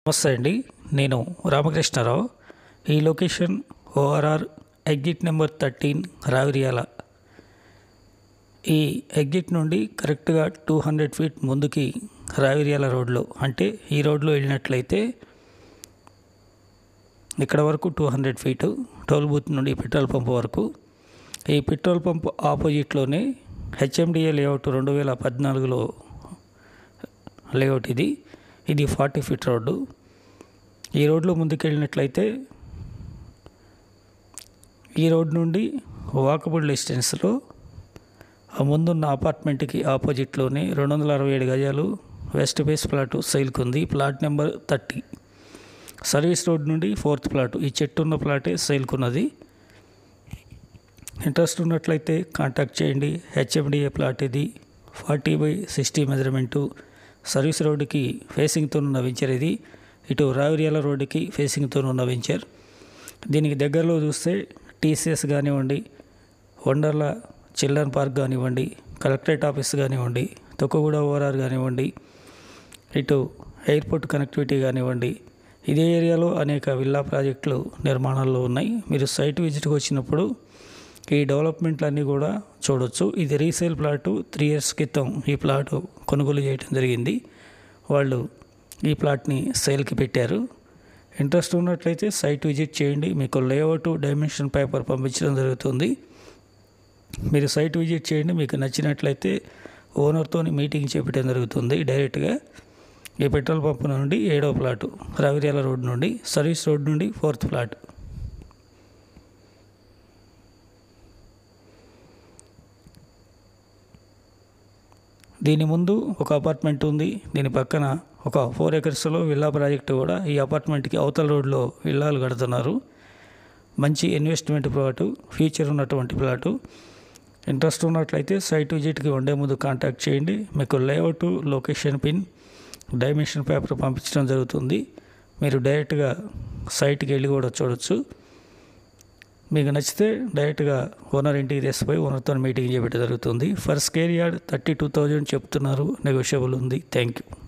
నమస్తే అండి నేను రామకృష్ణారావు ఈ location ORR exit number thirteen Raviryal ఈ ఎగ్జిట్ నుండి కరెక్ట్గా టూ హండ్రెడ్ ఫీట్ ముందుకి రావిరియాల రోడ్లో అంటే ఈ రోడ్లో వెళ్ళినట్లయితే ఇక్కడ వరకు two hundred feet toll booth నుండి పెట్రోల్ పంప్ వరకు ఈ పెట్రోల్ పంప్ ఆపోజిట్లోనే హెచ్ఎండిఏ లేఅవుట్ రెండు వేల పద్నాలుగులో లేఅవుట్ ఇది ఇది ఫార్టీ ఫీట్ రోడ్డు ఈ రోడ్లో ముందుకెళ్ళినట్లయితే ఈ రోడ్ నుండి వాకబుల్ డిస్టెన్స్లో ఆ ముందున్న అపార్ట్మెంట్కి ఆపోజిట్లోనే రెండు వందల అరవై ఏడు గజాలు వెస్ట్ ఫేస్ ప్లాటు సేల్కి ఉంది plot number thirty service road నుండి ఫోర్త్ ప్లాట్ ఈ చెట్టు ఉన్న ప్లాటే సేల్కున్నది ఇంట్రెస్ట్ ఉన్నట్లయితే కాంటాక్ట్ చేయండి హెచ్ఎండిఏ ప్లాట్ ఇది forty by sixty measurement service రోడ్డుకి ఫేసింగ్తో ఉన్న వెంచర్ ఇది ఇటు రావిరియాల రోడ్డుకి ఫేసింగ్తో ఉన్న వెంచర్ దీనికి దగ్గరలో చూస్తే టీసీఎస్ కానివ్వండి వండర్లా చిల్డ్రన్ పార్క్ కానివ్వండి కలెక్టరేట్ ఆఫీస్ కానివ్వండి తొక్కగూడ ఓఆర్ఆర్ కానివ్వండి ఇటు ఎయిర్పోర్ట్ కనెక్టివిటీ కానివ్వండి ఇదే ఏరియాలో అనేక విల్లా ప్రాజెక్టులు నిర్మాణాల్లో ఉన్నాయి మీరు సైట్ విజిట్కి వచ్చినప్పుడు ఈ డెవలప్మెంట్లన్నీ కూడా చూడొచ్చు ఇది రీసేల్ ప్లాటు త్రీ ఇయర్స్ క్రితం ఈ ప్లాటు కొనుగోలు చేయడం జరిగింది వాళ్ళు ఈ ప్లాట్ని సేల్కి పెట్టారు ఇంట్రెస్ట్ ఉన్నట్లయితే సైట్ విజిట్ చేయండి మీకు లేఅవుట్ డైమెన్షన్ పేపర్ పంపించడం జరుగుతుంది మీరు సైట్ విజిట్ చేయండి మీకు నచ్చినట్లయితే ఓనర్తో మీటింగ్ చేపట్టడం జరుగుతుంది డైరెక్ట్గా ఈ పెట్రోల్ పంప్ నుండి ఏడో ప్లాటు రవిర్యాల రోడ్ నుండి సర్వీస్ రోడ్ నుండి ఫోర్త్ ప్లాట్ దీని ముందు ఒక అపార్ట్మెంట్ ఉంది దీని పక్కన ఒక ఫోర్ ఎకర్స్లో విల్లా ప్రాజెక్టు కూడా ఈ అపార్ట్మెంట్కి అవతల రోడ్లో విల్లాలు కడుతున్నారు మంచి ఇన్వెస్ట్మెంట్ ప్లాటు ఫ్యూచర్ ఉన్నటువంటి ప్లాటు ఇంట్రెస్ట్ ఉన్నట్లయితే సైట్ విజిట్కి ఉండే ముందు కాంటాక్ట్ చేయండి మీకు layout location pin dimension paper పంపించడం జరుగుతుంది మీరు డైరెక్ట్గా సైట్కి వెళ్ళి కూడా చూడొచ్చు మీకు నచ్చితే డైరెక్ట్గా ఓనర్ ఇంటికి తీసుకుపోయి ఓనర్తో మీటింగ్ చేయబెట్టడం జరుగుతుంది for square yard thirty two thousand చెప్తున్నారు నెగోషియబుల్ ఉంది థ్యాంక్ యూ